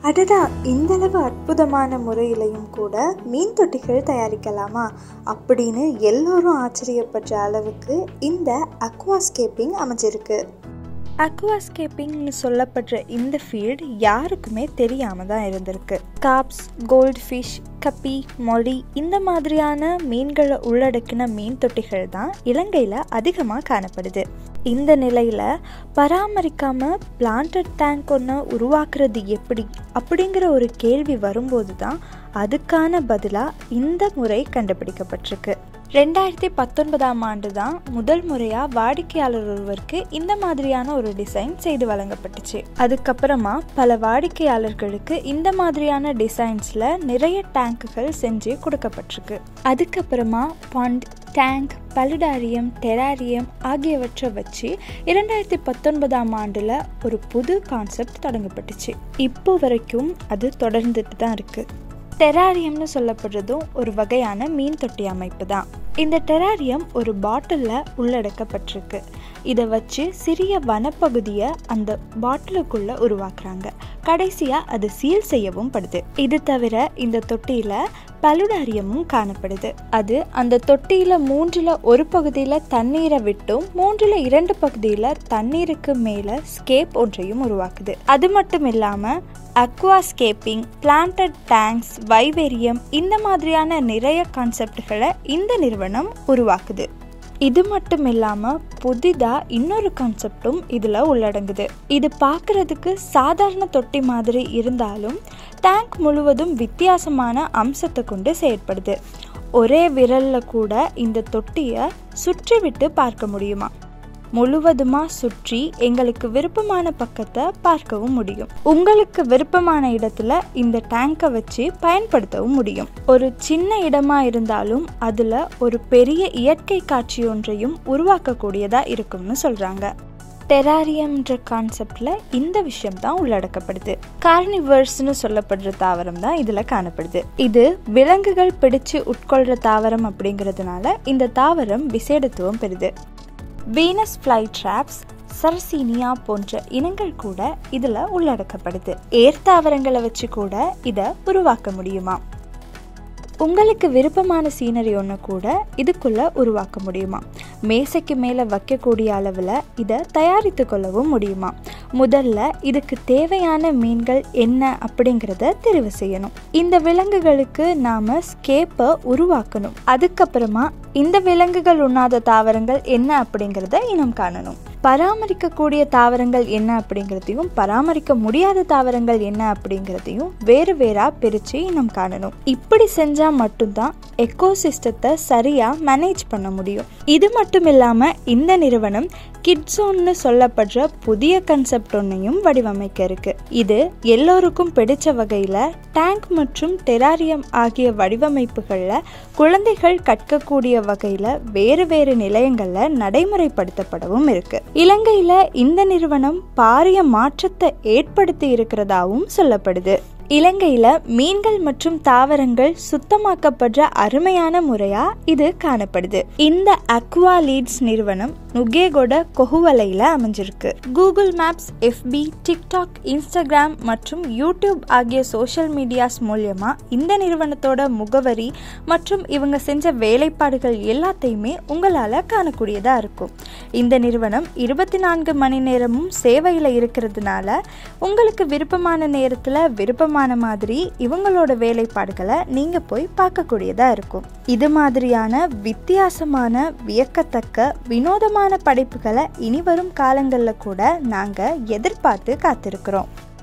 அடடா இந்தளவு அற்புதமான முறையிலையும் கூட மீன் தொட்டிகள் தயாரிக்கலாமா அப்படின்னு எல்லோரும் ஆச்சரியப்படுற அளவுக்கு இந்த அக்வாஸ்கேப்பிங் அமைஞ்சிருக்கு அக்வாஸ்கேப்பிங்னு சொல்லப்படுற இந்த ஃபீல்டு யாருக்குமே தெரியாமல் தான் இருந்திருக்கு காப்ஸ் கோல்ட் ஃபிஷ் கப்பி மொழி இந்த மாதிரியான மீன்களை உள்ளடக்கின மீன் தொட்டிகள் தான் இலங்கையில் அதிகமாக காணப்படுது இந்த நிலையில் பராமரிக்காமல் பிளான்டட் டேங்க் ஒன்று உருவாக்குறது எப்படி அப்படிங்கிற ஒரு கேள்வி வரும்போது தான் அதுக்கான பதிலாக இந்த முறை கண்டுபிடிக்கப்பட்டிருக்கு ரெண்டாயிரத்தி பத்தொன்பதாம் ஆண்டு தான் முதல் முறையாக வாடிக்கையாளர் ஒருவருக்கு இந்த மாதிரியான ஒரு டிசைன் செய்து வழங்கப்பட்டுச்சு அதுக்கப்புறமா பல வாடிக்கையாளர்களுக்கு இந்த மாதிரியான டிசைன்ஸில் நிறைய டேங்குகள் செஞ்சு கொடுக்கப்பட்டிருக்கு அதுக்கப்புறமா பாண்ட் டேங்க் பலுடாரியம் டெராரியம் ஆகியவற்றை வச்சு இரண்டாயிரத்தி பத்தொன்பதாம் ஆண்டில் ஒரு புது கான்செப்ட் தொடங்கப்பட்டுச்சு இப்போ வரைக்கும் அது தொடர்ந்துட்டு தான் இருக்குது டெராரியம்னு சொல்லப்படுறதும் ஒரு வகையான மீன் தொட்டி அமைப்பு தான் இந்த டெராரியம் ஒரு பாட்டிலில் உள்ளடக்கப்பட்டிருக்கு இதை வச்சு சிறிய வனப்பகுதியை அந்த பாட்டிலுக்குள்ளே உருவாக்குறாங்க கடைசியாக அது சீல் செய்யவும் படுது இது தவிர இந்த தொட்டியில் பலுடாரியமும் காணப்படுது அது அந்த தொட்டியில் மூன்றில் ஒரு பகுதியில் தண்ணீரை விட்டும் மூன்றில் இரண்டு பகுதியில் தண்ணீருக்கு மேலே ஸ்கேப் ஒன்றையும் உருவாக்குது அது மட்டும் இல்லாமல் அக்வாஸ்கேப்பிங் பிளான்டட் டேங்க்ஸ் வைவேரியம் இந்த மாதிரியான நிறைய கான்செப்டுகளை இந்த நிறுவனம் உருவாக்குது இது மட்டும் இல்லாமல் புதிதாக இன்னொரு கான்செப்டும் இதில் உள்ளடங்குது இது பார்க்குறதுக்கு சாதாரண தொட்டி மாதிரி இருந்தாலும் டேங்க் முழுவதும் வித்தியாசமான அம்சத்தை கொண்டு செயற்படுது ஒரே விரலில் கூட இந்த தொட்டியை சுற்றி விட்டு பார்க்க முடியுமா முழுவதுமாக சுற்றி எங்களுக்கு விருப்பமான பக்கத்தை பார்க்கவும் முடியும் உங்களுக்கு விருப்பமான இடத்துல இந்த டேங்கை வச்சு பயன்படுத்தவும் முடியும் ஒரு சின்ன இடமா இருந்தாலும் அதில் ஒரு பெரிய இயற்கை காட்சி ஒன்றையும் உருவாக்கக்கூடியதாக இருக்கும்னு சொல்கிறாங்க டெராரியம்ன்ற கான்செப்டில் இந்த விஷயம் தான் உள்ளடக்கப்படுது கார்னிவர்ஸ்னு சொல்லப்படுற தாவரம் தான் இதில் காணப்படுது இது விலங்குகள் பிடிச்சு உட்கொள்கிற தாவரம் அப்படிங்கிறதுனால இந்த தாவரம் விசேடத்துவம் பெறுது வீனஸ் ஃப்ளை ட்ராப்ஸ் சர்சீனியா போன்ற இனங்கள் கூட இதில் உள்ளடக்கப்படுது ஏர்த்தாவரங்களை வச்சு கூட இதை உருவாக்க முடியுமா உங்களுக்கு விருப்பமான சீனரி ஒன்று கூட இதுக்குள்ளே உருவாக்க முடியுமா மேசைக்கு மேலே வைக்கக்கூடிய அளவில் இதை தயாரித்து கொள்ளவும் முடியுமா முதல்ல இதுக்கு தேவையான மீன்கள் என்ன அப்படிங்கிறத தெரிவு செய்யணும் இந்த விலங்குகளுக்கு நாம் ஸ்கேப்பை உருவாக்கணும் அதுக்கப்புறமா இந்த விலங்குகள் உண்ணாத தாவரங்கள் என்ன அப்படிங்கிறத இனம் காணணும் பராமரிக்கக்கூடிய தாவரங்கள் என்ன அப்படிங்கிறதையும் பராமரிக்க முடியாத தாவரங்கள் என்ன அப்படிங்கிறதையும் வேறு வேறா பிரித்து இனம் காணணும் இப்படி செஞ்சால் மட்டும்தான் எக்கோசிஸ்டத்தை சரியாக மேனேஜ் பண்ண முடியும் இது மட்டும் இல்லாமல் இந்த நிறுவனம் கிட்ஸோன்னு சொல்லப்படுற புதிய கன்செப்ட் ஒன்றையும் வடிவமைக்க இருக்கு இது எல்லோருக்கும் பிடிச்ச வகையில் டேங்க் மற்றும் டெராரியம் ஆகிய வடிவமைப்புகளில் குழந்தைகள் கற்கக்கூடிய வகையில் வேறு வேறு நிலையங்களில் நடைமுறைப்படுத்தப்படவும் இருக்கு இலங்கையில் இந்த நிறுவனம் பாரிய மாற்றத்தை ஏற்படுத்தி இருக்கிறதாவும் சொல்லப்படுது இலங்கையில் மீன்கள் மற்றும் தாவரங்கள் சுத்தமாக்கப்படுற அருமையான முறையா இது காணப்படுது இந்த அக்வா லீட்ஸ் நிறுவனம் நுகேகொட கொகுவலையில் அமைஞ்சிருக்கு Google Maps FB TikTok Instagram மற்றும் யூடியூப் ஆகிய சோஷியல் மீடியாஸ் மூலியமா இந்த நிறுவனத்தோட முகவரி மற்றும் இவங்க செஞ்ச வேலைப்பாடுகள் எல்லாத்தையுமே உங்களால் காணக்கூடியதாக இருக்கும் இந்த நிறுவனம் இருபத்தி நான்கு மணி நேரமும் சேவையில் இருக்கிறதுனால உங்களுக்கு விருப்பமான நேரத்தில் விருப்பமான மாதிரி இவங்களோட வேலைப்பாடுகளை நீங்கள் போய் பார்க்கக்கூடியதாக இருக்கும் இது மாதிரியான வித்தியாசமான வியக்கத்தக்க வினோதமான படைப்புகளை இனி வரும் காலங்களில் கூட நாங்கள் எதிர்பார்த்து காத்திருக்கிறோம்